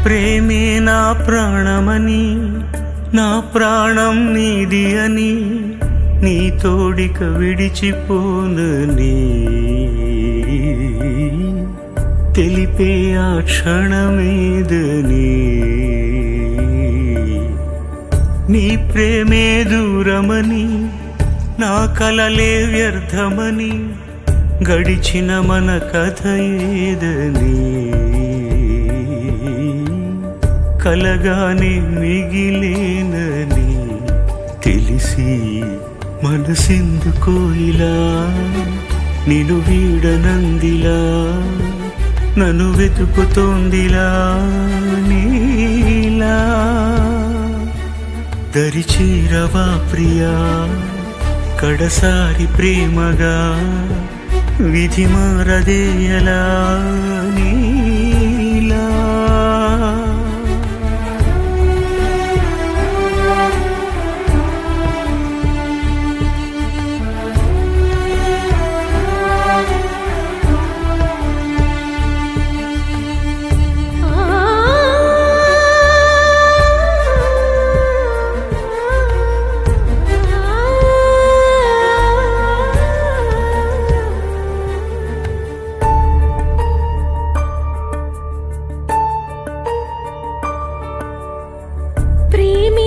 ప్రేమే నా ప్రాణమని నా ప్రాణం నీది అని నీ తోడిక విడిచిపోనని తెలిపే ఆ క్షణమేదని నీ ప్రేమే దూరమని నా కలలే వ్యర్థమని గడిచిన మన కథ ఏదని కలగానే మిగిలేనని తెలిసి మనసెందుకో ఇలా నిన్ను వీడనందిలా నన్ను వెతుకుతోందిలా నీలా దరిచేరవా ప్రియా కడసారి ప్రేమగా విధి మారదేయలా నీలా ప్రేమే